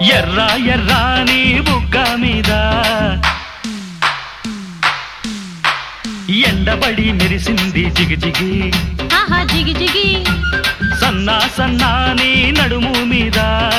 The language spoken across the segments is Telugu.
ఎర్ర ఎర్రాని బుగ్గ మీద ఎండబడి మెరిసింది జిగిజిగి ఆహా జిగి జిగి సన్నా సన్నాని నడుము మీద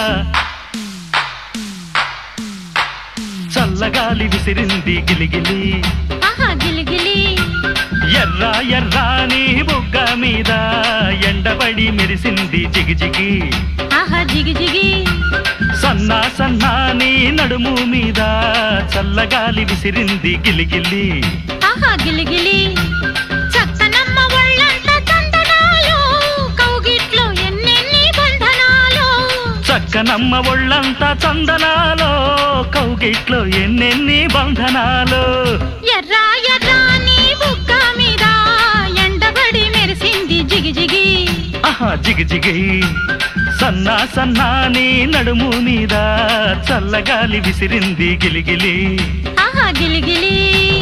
చల్లగాలి విసిరింది గిలిగిలి ఆహా గిలిగిలి ఎర్ర ఎర్రాని బుగ్గ మీద ఎండబడి మెరిసింది జిగిజిగి ఆహా జిగి జిగి సన్నా సన్నాని నడుము మీద చల్లగాలి విసిరింది గిలిగిలి ఆహా గిలిగిలి చక్కనమ్మ ఒళ్ళంత చందనాలు కౌగిట్లో ఎన్నెన్ని బంధనాలు చక్కనమ్మ ఒళ్ళంతా చందనాలో కౌగిట్లో ఎన్నెన్ని బంధనాలు ఎర్ర ఎర్రాని బుగ్గ మీద ఎండబడి మెరిసింది జిగి జిగి ఆహా జిగిజిగి సన్నా సన్నాని నడుము మీద చల్లగాలి విసిరింది గిలిగిలి ఆహా గిలిగిలి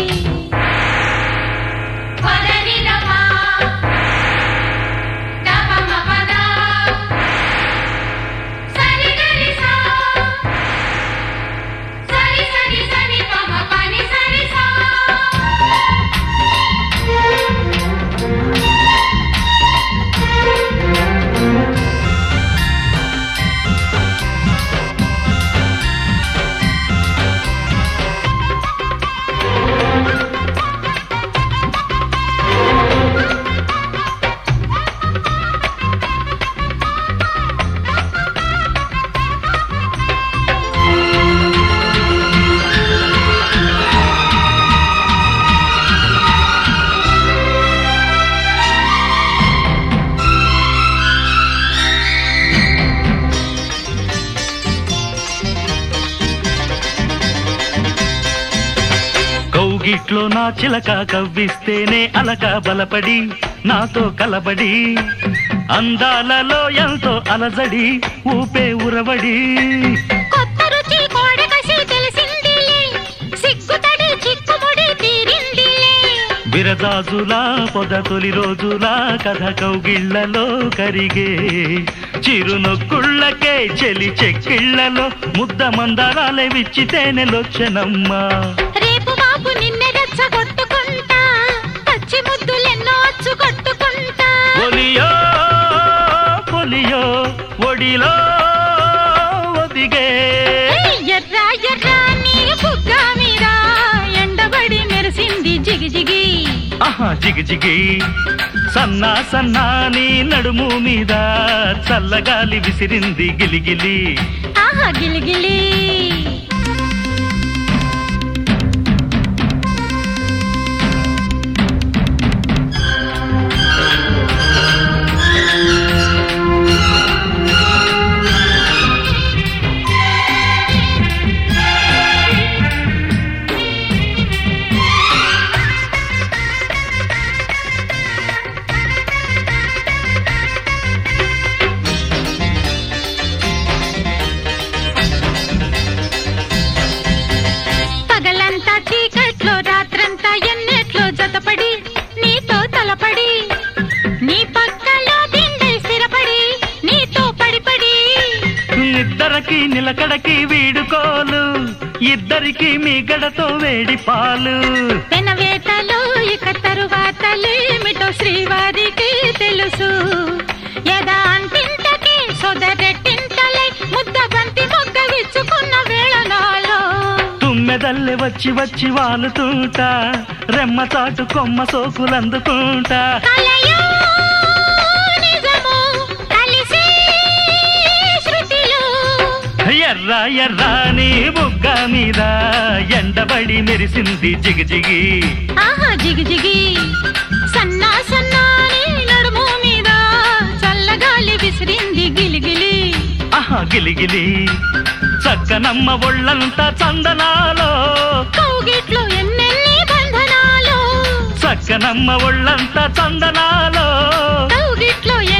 కౌగిట్లో నా చిలక కవ్విస్తేనే అలక బలపడి నాతో కలబడి అందాలలో ఎంతో అలజడి ఊపే ఉరవడి కొత్త రుచి కోడకసి తెలిసిందిలే సిగ్గుతడి చిక్కుముడి తీరిందిలే విరదాజులా పొద తొలి రోజులా కథ కౌగిళ్లలో కరిగే చిరునొక్కుళ్ళకే చెలి చెక్కిళ్లలో ముద్ద మందారాలే విచ్చి తేనెలొచ్చనమ్మా రేపు బాబు నిన్నే రెచ్చగొట్టుకుంటా పచ్చి ముద్దులెన్నో అచ్చు కొట్టుకుంటా ఒలియో పొలియో ఒడిలో ఒదిగే ఎర్ర ఎర్ర నీ బుగ్గ మీద ఎండబడి మెరిసింది జిగి జిగి ఆహా జిగి జిగి సన్నా సన్నాని నడుము మీద చల్లగాలి విసిరింది గిలిగిలి ఆహా గిలిగిలి పగలంతా చీకట్లో రాత్రంతా ఎన్నెట్లో జతపడి నీతో తలపడి నీ పక్కలో దిండే స్థిరపడి నీతో పడిపడి ఇద్దరికి నిలకడకి వీడుకోలు ఇద్దరికి మీ గడతో వేడి పాలు పెనవేటలు ఇక తరువాతలేమిటో శ్రీవారికి తెలుసు యదా అంతింతకి సొదరెట్టింతలై ముద్ద బంతి మొగ్గ విచ్చుకున్న వేళ నాలో తుమ్మెదల్లె వచ్చి వచ్చి వాలుతుంటా రెమ్మ చాటు కొమ్మ సోకులందుకుంటా కలయో నిజము కలిసే శృతిలో ఎర్ర ఎర్రాని బుగ్గ మీద ఎండబడి మెరిసింది జిగిజిగి ఆహా జిగి జిగి సన్నా సన్నాని నడుము మీద చల్లగాలి విసిరింది గిలిగిలి ఆహా గిలిగిలి చక్కనమ్మ ఒళ్ళంతా చందనాలో కౌగిట్లో ఎన్నెన్ని బంధనాలు చక్కనమ్మ ఒళ్ళంతా చందనాలో కౌగిట్లో